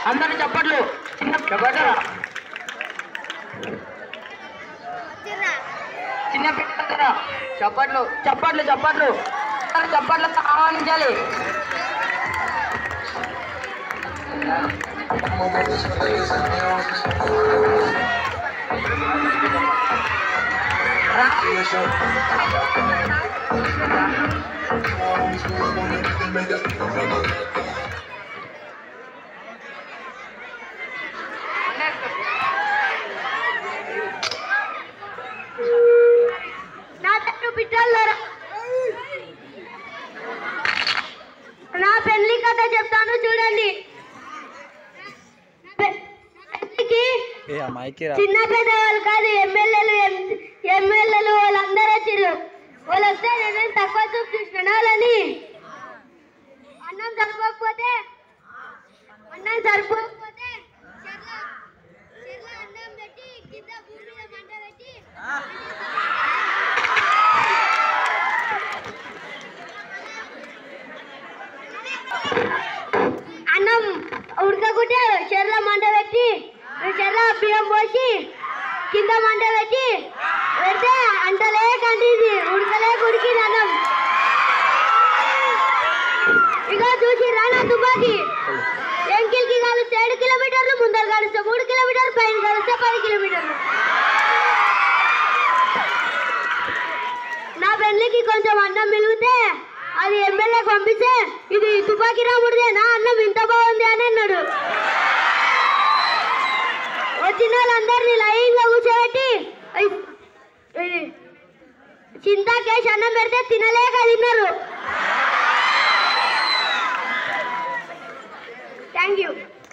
అందరూ చప్పట్లు చిన్న చప్పట్లు చిన్న పిల్లల చప్పట్లు చప్పట్లు చప్పట్లు అందరూ చప్పట్లతో ఆహ్వానించాలి రా. నా తట్టు బిడ్డలారా నా పెళ్లి కథ చెప్తాను చూడండి పె- పెళ్లికి ఏ అమ్మాయికి రా చిన్న పెద్ద వాళ్ళు కాదు ఎమ్మెల్యేలు ఎమ్మెల్యేలు వాళ్ళందరూ వచ్చారు వాళ్ళు వస్తే నేనేం తక్కువ చూపు చూసిన వాళ్ళని అన్నం సరిపోకపోతే అన్నం సరిపోకపోతే చెర్ల చెర్ల అన్నం పెట్టి కింద భూమి మీద మంట పెట్టి అన్నం ఉడకకుంటే చెర్ల మంట పెట్టి చెర్ల బియ్యం పోసి కింద మంట పెట్టి పెడితే అంటలే కంటింది ఉడకలే ఉడికింది అన్నం ఇక చూసి రానా తుపాకి ఎంకిల్కి కలిస్తే ఏడు కిలోమీటర్లు ముందర కలిస్తే మూడు కిలోమీటర్లు పైన కలిస్తే పది కిలోమీటర్లు నా పెళ్ళికి కొంచెం అన్నం మిలిగితే అది ఎమ్మెల్యేకి పంపిస్తే ఇది తుపాకీ రాముడిదే నా అన్నం ఇంత బాగుంది అని అన్నాడు వచ్చిన వాళ్ళందరినీ లైన్గా కూర్చోబెట్టి ఐ- ఇది చింతాకేసి అన్నం పెడితే తినలేక తిన్నారు థ్యాంక్ యూ